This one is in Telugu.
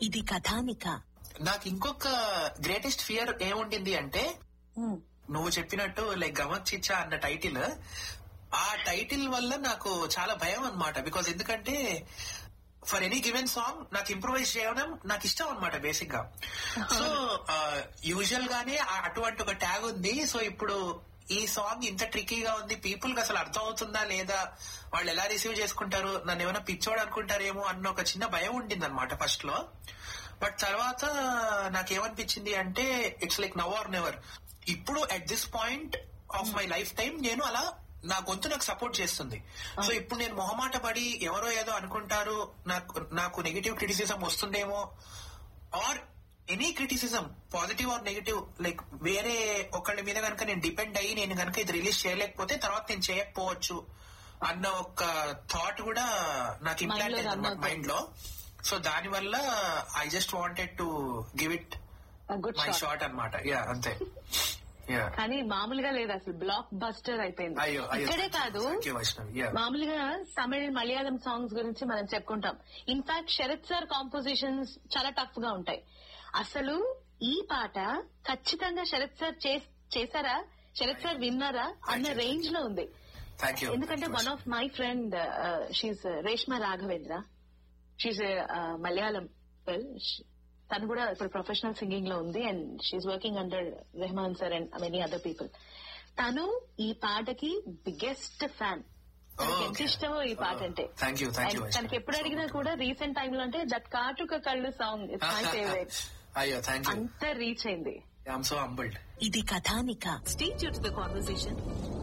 ఇది కథానిక నాకు ఇంకొక గ్రేటెస్ట్ ఫియర్ ఏముండింది అంటే నువ్వు చెప్పినట్టు లైక్ గమక్ చిచ్చా అన్న టైటిల్ ఆ టైటిల్ వల్ల నాకు చాలా భయం అన్నమాట బికాజ్ ఎందుకంటే ఫర్ ఎనీ గివెన్ సాంగ్ నాకు ఇంప్రూవైజ్ చేయడం నాకు ఇష్టం అనమాట బేసిక్ గా సో యూజువల్ గానే ఆ- అటువంటి ఒక ట్యాగ్ ఉంది సో ఇప్పుడు ఈ సాంగ్ ఇంత ట్రిక్కీగా ఉంది పీపుల్ కి అసలు అర్థం అవుతుందా లేదా వాళ్ళు ఎలా రిసీవ్ చేసుకుంటారు నన్ను ఏమైనా పిచ్చోడు అనుకుంటారేమో అన్న ఒక చిన్న భయం ఉండింది అనమాట ఫస్ట్ లో బట్ తర్వాత నాకేమనిపించింది అంటే it's like now or never ఇప్పుడు at this point of my life time నేను అలా నా గొంతు నాకు సపోర్ట్ చేస్తుంది సో ఇప్పుడు నేను మొహమాట పడి ఎవరో ఏదో అనుకుంటారు నాకు నాకు నెగిటివ్ క్రిటిసిజం వస్తుందేమో or any criticism positive or negative like వేరే ఒకళ్ళ మీద కనుక నేను డిపెండ్ అయ్యి నేను కనుక ఇది రిలీజ్ చేయలేకపోతే తర్వాత నేను చేయకపోవచ్చు అన్న ఒక థాట్ కూడా నాకు Mind లో ఇంప్లాంట్ run అయింది అవుతుంది. మైండ్ లో సో దాని వల్ల I just wanted to give it good my shot short అన్నమాట యా అంతే యా కానీ మామూలుగా లేదు అసలు బ్లాక్ బస్టర్ అయిపోయింది అయ్యో అయ్యో ఇక్కడే కాదు థ్యాంక్ యూ వైష్ణవి యా మామూలుగా తమిళ్ మలయాళం సాంగ్స్ గురించి మనం చెప్పుకుంటాం ఇన్ఫాక్ట్ శరత్ సార్ కాంపోజిషన్స్ చాలా టఫ్ గా ఉంటాయి అసలు ఈ పాట ఖచ్చితంగా శరత్ సార్ చేస్- చేశారా శరత్ సార్ విన్నారా అన్న రేంజ్ లో ఉంది థ్యాంక్ యూ ఎందుకంటే one of my friend she's Reshma Raghavendra she's Malayalam well తను కూడా ఇప్పుడు ప్రొఫెషనల్ సింగింగ్ లో ఉంది and she's working under Rahman sir and many other people తను ఈ పాటకి బిగ్గెస్ట్ ఫ్యాన్ తనకి ఎంత ఇష్టమో ఈ పాట అంటే thank you thank you And తనకి ఎప్పుడు అడిగినా కూడా రీసెంట్ టైమ్ లో అంటే దట్ కాటుక కళ్ళు సాంగ్ ఇట్స్ మై ఫేవరెట్ అయ్యో థ్యాంక్ యూ అంత రీచ్ అయింది ఐఎమ్ సో హంబుల్డ్ ఇది కథానిక స్టే టు ద కాన్వర్సేషన్